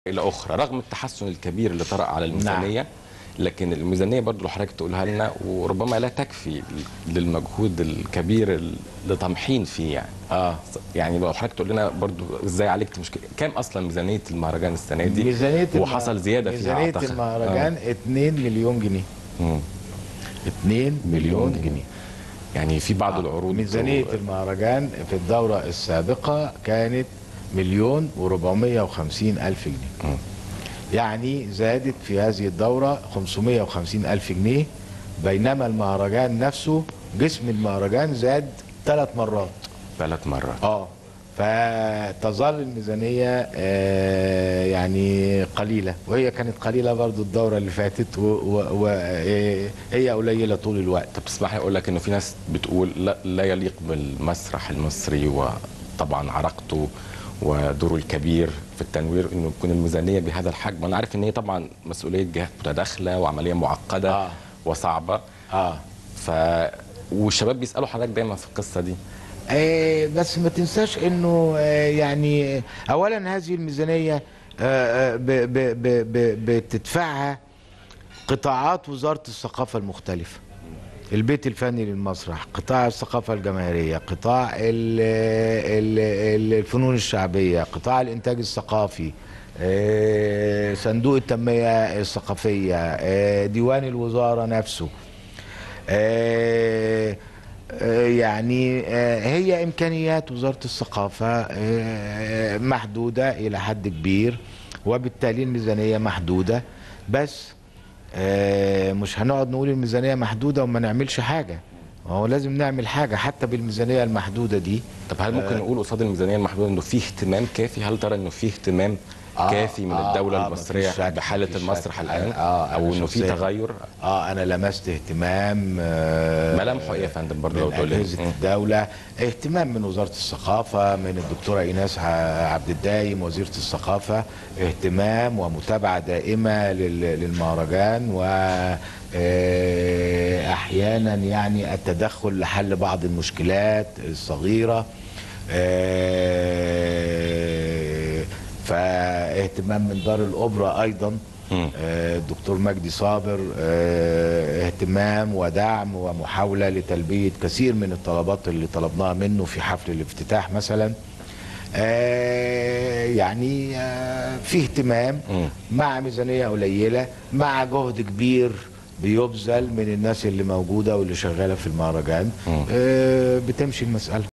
الى اخرى رغم التحسن الكبير اللي طرأ على الميزانيه لكن الميزانيه برضو اللي حضرتك تقولها لنا وربما لا تكفي للمجهود الكبير لطمحين فيه يعني اه يعني لو حضرتك تقول لنا برضو ازاي عالجت مشكله كام اصلا ميزانيه المهرجان السنه دي ميزانيه الم- وحصل زياده فيها ميزانيه اعتقد المهرجان 2 مليون جنيه مم. 2 مليون جنيه. جنيه يعني في بعض العروض ميزانيه و- المهرجان في الدوره السابقه كانت مليون و450 الف جنيه مم. يعني زادت في هذه الدوره 550 الف جنيه بينما المهرجان نفسه جسم المهرجان زاد ثلاث مرات ثلاث مرات اه فتظل الميزانية آه، يعني قليلة وهي كانت قليلة برضو الدورة اللي فاتت وهي قليلة طول الوقت طب تسمح لي اقول لك انه في ناس بتقول لا, لا يليق بالمسرح المصري وطبعا عراقته ودوره الكبير في التنوير انه تكون الميزانيه بهذا الحجم وانا عارف ان هي طبعا مسؤوليه جهات متداخله وعمليه معقده آه. وصعبه اه ف والشباب بيسالوا حضرتك دايما في القصه دي آه، بس ما تنساش انه آه، يعني اولا هذه الميزانية آه، آه، ب- ب- ب- ب- بتدفعها قطاعات وزارة الثقافة المختلفة البيت الفني للمسرح قطاع الثقافة الجماهيرية قطاع ال ال ال الفنون الشعبية قطاع الإنتاج الثقافي آه، صندوق التنمية الثقافية آه، ديوان الوزارة نفسه آه، آه، يعني آه، هي إمكانيات وزارة الثقافة آه، محدودة إلى حد كبير وبالتالي الميزانية محدودة بس آه، مش هنقعد نقول الميزانية محدودة وما نعملش حاجة هو لازم نعمل حاجة حتى بالميزانية المحدودة دي طب هل ممكن نقول قصاد الميزانيه المحدوده انه في اهتمام كافي هل ترى انه في اهتمام آه، كافي من آه، الدوله آه، المصريه مفيش شك، بحاله مفيش المسرح شك. الان آه، أنا او انه في شخصياً. تغير اه انا لمست اهتمام آه ملامحه ايه يا فندم برضه لو من تقول لي؟ أجهزة مم. الدولة اهتمام من وزارة الثقافة من الدكتورة إيناس ع- عبد الدايم وزيرة الثقافة اهتمام ومتابعة دائمة لل- للمهرجان و آه، أحيانا يعني التدخل لحل بعض المشكلات الصغيرة آه، فاهتمام من دار الأوبرا أيضا مم. آه، الدكتور مجدي صابر آه، اهتمام ودعم ومحاولة لتلبية كثير من الطلبات اللي طلبناها منه في حفل الافتتاح مثلا آه، يعني آه، في اهتمام مم. مع ميزانية قليلة مع جهد كبير بيبذل من الناس اللي موجودة واللي شغالة في المهرجان مم. آه، بتمشي المسألة